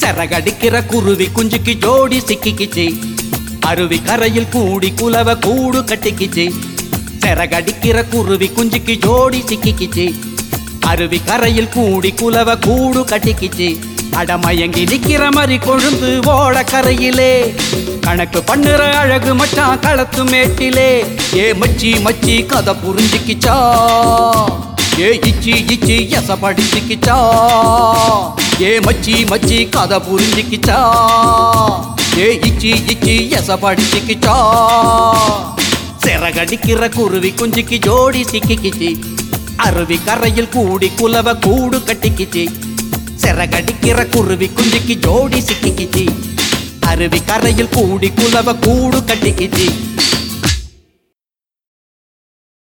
சிறகடிக்கிற குருவி குஞ்சுக்கு ஜோடி சிக்கிக்கிச்சு அருவி கரையில் கூடி குலவ கூடு கட்டிக்கிச்சு சிறகடிக்கிற குருவி குஞ்சுக்கு ஜோடி சிக்கிக்கிச்சு அருவி கரையில் கூடி குலவ கூடு கட்டிக்கிச்சு அடமயங்கி நிக்கிற மாதிரி கொழுந்து ஓட கரையிலே கணக்கு பண்ணுற அழகு மச்சான் களத்து மேட்டிலே ஏ மச்சி மச்சி கதை புரிஞ்சுக்கிச்சா ஏ இச்சி இச்சி எச படிச்சுக்கிச்சா ஏ மச்சி மச்சி கதை புரிஞ்சுக்கிச்சா ஏ இச்சி இச்சி எச படிச்சுக்கிச்சா சிறகடிக்கிற குருவி குஞ்சுக்கு ஜோடி சிக்கிக்கிச்சு அருவி கரையில் கூடி குலவ கூடு கட்டிக்கிச்சு சிறகடிக்கிற குருவி குஞ்சுக்கு ஜோடி சிக்கிக்கிச்சு அருவி கரையில் கூடி குலவ கூடு கட்டிக்கிச்சு